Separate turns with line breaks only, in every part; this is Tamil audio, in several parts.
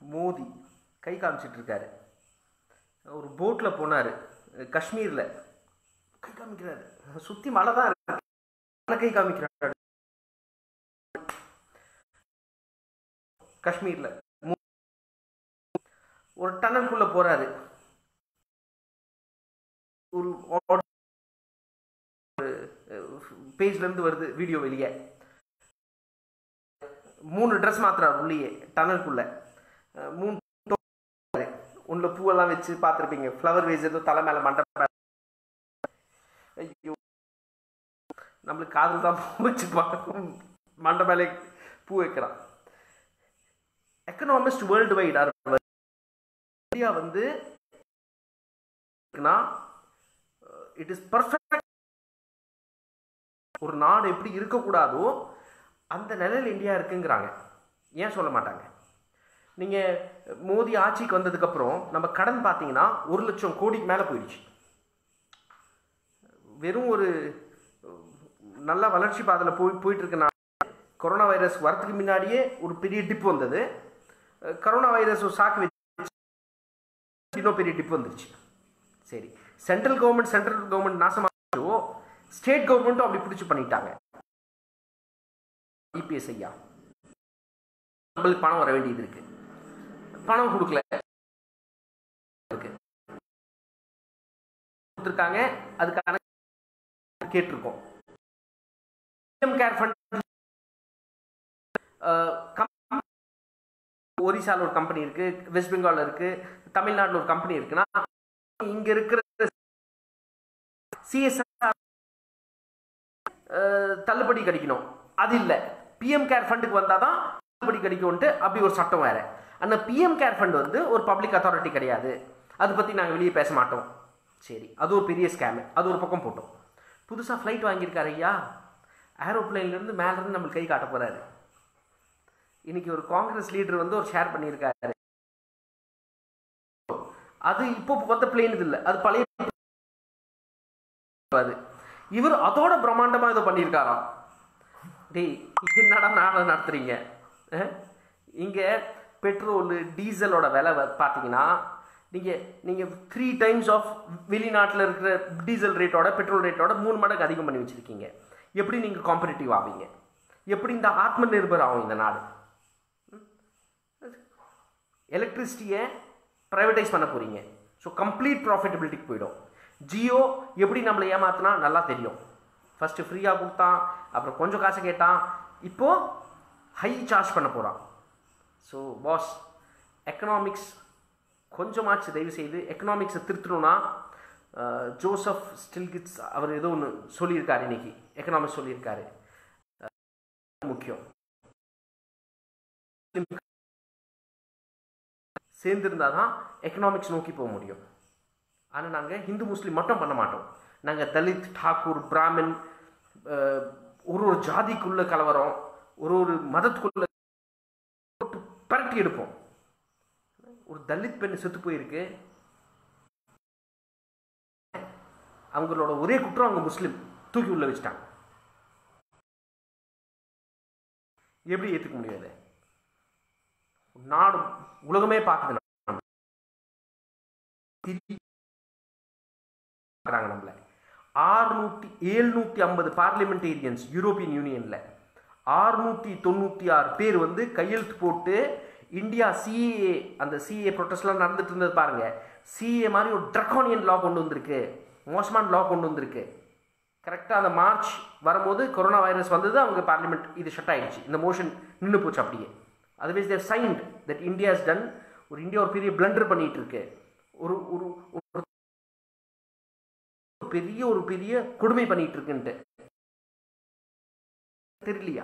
மோதி கை காமிச்சிட்டு இருக்காரு ஒரு போட்டில் போனார் காஷ்மீரில் கை காமிக்கிறாரு சுற்றி மழை தான் இருக்கு மழை கை காமிக்கிறாரு காஷ்மீரில் ஒரு டனலுக்குள்ள போறாரு ஒரு பேஜ்ல இருந்து வருது வீடியோ வெளியே மூணு ட்ரெஸ் மாத்துறாரு உள்ளேயே டனலுக்குள்ள அஹ் மூணு உள்ள பூவெல்லாம் வச்சு பார்த்துருப்பீங்க ஃப்ளவர் வேஸ் ஏதோ தலை மேல மண்டை மேல. ஐயோ நம்மளுக்கு காதல் தான் பூ வச்சு பார்க்கணும் மண்டை மேலே பூ வைக்கிறான் எக்கனாமிஸ்ட் வேர்ல்டு வைட் இந்தியா வந்து இட் இஸ் பர்ஃபெக்ட் ஒரு நாடு எப்படி இருக்கக்கூடாதோ அந்த நிலையில் இந்தியா இருக்குங்கிறாங்க ஏன் சொல்ல மாட்டாங்க நீங்கள் மோடி ஆட்சிக்கு வந்ததுக்கப்புறம் நம்ம கடன் பார்த்தீங்கன்னா ஒரு லட்சம் கோடிக்கு மேலே போயிடுச்சு வெறும் ஒரு நல்ல வளர்ச்சி பாதையில் போய் போயிட்டு இருக்க நாடு கொரோனா வைரஸ் வரதுக்கு முன்னாடியே ஒரு பெரிய டிப் வந்தது கொரோனா வைரஸ் ஒரு சாக்கு வச்சு இன்னும் பெரிய டிப் வந்துருச்சு சரி சென்ட்ரல் கவர்மெண்ட் சென்ட்ரல் கவர்மெண்ட் நாசமாச்சோ ஸ்டேட் கவர்மெண்ட்டும் அப்படி பிடிச்சி பண்ணிட்டாங்க இபிஎஸ் ஐயா நம்மளுக்கு பணம் வர வேண்டியது இருக்கு பணம் கொடுக்கல இருக்கு கொடுத்துருக்காங்க அதுக்கான கேட்டிருக்கோம் கேர் ஃபண்ட் ஒரிசால ஒரு கம்பெனி இருக்கு வெஸ்ட் பெங்கால்ல இருக்கு தமிழ்நாட்டில் ஒரு கம்பெனி இருக்குன்னா இங்க இருக்கிற சிஎஸ்ஆர் தள்ளுபடி கிடைக்கணும் அது இல்லை பிஎம் கேர் ஃபண்டுக்கு வந்தால் தான் தள்ளுபடி கிடைக்கும்ட்டு அப்படி ஒரு சட்டம் வேற அந்த பிஎம் கேர் ஃபண்ட் வந்து ஒரு பப்ளிக் அத்தாரிட்டி கிடையாது அதை பற்றி நாங்கள் வெளியே பேச மாட்டோம் சரி அது ஒரு பெரிய ஸ்கேமு அது ஒரு பக்கம் போட்டோம் புதுசாக ஃப்ளைட் வாங்கியிருக்காரு ஐயா ஏரோப்ளைன்லேருந்து மேலேருந்து நம்மளுக்கு கை காட்ட போகிறாரு இன்னைக்கு ஒரு காங்கிரஸ் லீடர் வந்து ஒரு ஷேர் பண்ணியிருக்காரு அது இப்போ வந்த பிளேன் இது இல்லை அது பழைய அது இவர் அதோட பிரம்மாண்டமா இதை பண்ணியிருக்காராம் டேய் இது என்னடா நாடை நடத்துறீங்க அஹ்? இங்க பெட்ரோல் டீசலோட விலை வ- பார்த்தீங்கன்னா நீங்க நீங்க த்ரீ டைம்ஸ் ஆஃப் வெளிநாட்டில் இருக்கிற டீசல் ரேட்டோட பெட்ரோல் ரேட்டோட மூணு மடங்கு அதிகம் பண்ணி வச்சிருக்கீங்க எப்படி நீங்க காம்படிட்டிவ் ஆவீங்க எப்படி இந்த ஆத்ம நிர்பர் ஆகும் இந்த நாடு எலக்ட்ரிசிட்டியை ப்ரைவேட்டைஸ் பண்ண போறீங்க ஸோ கம்ப்ளீட் ப்ராஃபிட்டபிலிட்டிக்கு போயிடும் ஜியோ எப்படி நம்மளை ஏமாத்தினா நல்லா தெரியும் ஃபஸ்ட்டு ஃப்ரீயாக கொடுத்தான் அப்புறம் கொஞ்சம் காசு கேட்டான் இப்போ ஹை சார்ஜ் பண்ண போகிறான் ஸோ பாஸ் எக்கனாமிக்ஸ் கொஞ்சமாச்சு தயவு செய்து எக்கனாமிக்ஸை திருத்தணும்னா அஹ், ஜோசப் ஸ்டில்கிட்ஸ் அவர் ஏதோ ஒன்று சொல்லியிருக்காரு இன்னைக்கு எக்கனாமிக்ஸ் சொல்லியிருக்காரு அஹ், முக்கியம் சேர்ந்திருந்தா தான் எக்கனாமிக்ஸ் நோக்கி போக முடியும் ஆனால் நாங்கள் ஹிந்து முஸ்லீம் மட்டும் பண்ண மாட்டோம் நாங்கள் தலித் டாக்கூர் பிராமின் அஹ், ஒரு ஒரு ஜாதிக்குள்ள கலவரம் ஒரு ஒரு மதத்துக்குள்ள போட்டு பரட்டி எடுப்போம் ஒரு தலித் பெண் செத்து போயிருக்கு அவங்களோட ஒரே குற்றம் அவங்க முஸ்லீம் தூக்கி உள்ள வச்சுட்டாங்க எப்படி ஏற்றுக்க முடியாது நாடு உலகமே பார்க்குது பார்க்குறாங்க நம்மள ஆறுநூற்றி ஏழ்நூற்றி ஐம்பது பார்லிமெண்டேரியன்ஸ் யூரோப்பியன் யூனியனில் ஆறுநூற்றி தொண்ணூற்றி ஆறு பேர் வந்து கையெழுத்து போட்டு இந்தியா சிஏ அந்த சிஏ ப்ரொட்டஸ்ட்லாம் நடந்துட்டு இருந்தது பாருங்க சிஏ மாதிரி ஒரு ட்ரக்கானியன் லா கொண்டு வந்திருக்கு மோசமான லா கொண்டு வந்திருக்கு கரெக்டாக அந்த மார்ச் வரும்போது கொரோனா வைரஸ் வந்தது அவங்க பார்லிமெண்ட் இது ஷட் ஆயிடுச்சு இந்த மோஷன் நின்று போச்சு அப்படியே always they've signed that India is done ஒரு இந்தியா ஒரு பெரிய பிளண்டர் பண்ணிட்டு இருக்கு ஒரு ஒரு ஒரு பெரிய ஒரு பெரிய கொடுமை பண்ணிட்டு இருக்குன்ட்டு தெரியலையா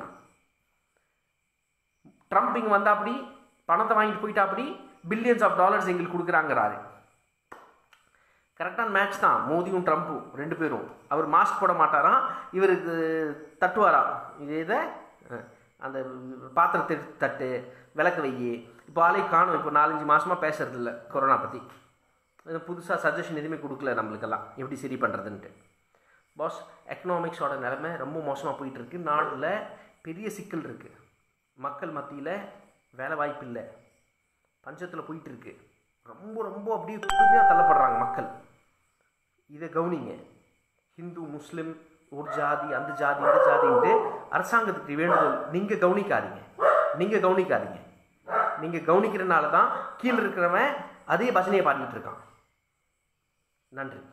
ட்ரம்ப் இங்க வந்தா அப்படி பணத்தை வாங்கிட்டு போயிட்டா அப்படி பில்லியன்ஸ் ஆஃப் டாலர்ஸ் எங்களுக்கு கொடுக்குறாங்கிறாரு கரெக்டான மேட்ச் தான் மோதியும் ட்ரம்ப்பும் ரெண்டு பேரும் அவர் மாஸ்க் போட மாட்டாராம் இவருக்கு தட்டுவாராம் இது இதை அஹ், அந்த பாத்திரத்தை எடுத்து தட்டு விளக்கு வையி இப்போ ஆளை காணும் இப்போ நாலஞ்சு மாசமா பேசுறது இல்லை கொரோனா பற்றி புதுசாக சஜஷன் எதுவுமே கொடுக்கல நம்மளுக்கெல்லாம் எப்படி சரி பண்ணுறதுன்ட்டு பாஸ் எக்கனாமிக்ஸோட நிலைமை ரொம்ப மோசமாக போயிட்டு இருக்கு நாட்டில் பெரிய சிக்கல் இருக்குது மக்கள் மத்தியில் வேலை வாய்ப்பு இல்லை பஞ்சத்தில் போயிட்டு இருக்கு ரொம்ப ரொம்ப அப்படியே கொடுமையாக தள்ளப்படுறாங்க மக்கள் இதை கவனிங்க ஹிந்து முஸ்லீம் ஒரு ஜாதி அந்த ஜாதி இந்த ஜாதின்ட்டு அரசாங்கத்துக்கு வேண்டுதல் நீங்கள் கவனிக்காதீங்க நீங்கள் கவனிக்காதீங்க நீங்கள் கவனிக்கிறனால தான் கீழே இருக்கிறவன் அதே பஜனையை பாடிட்டு இருக்கான் நன்றி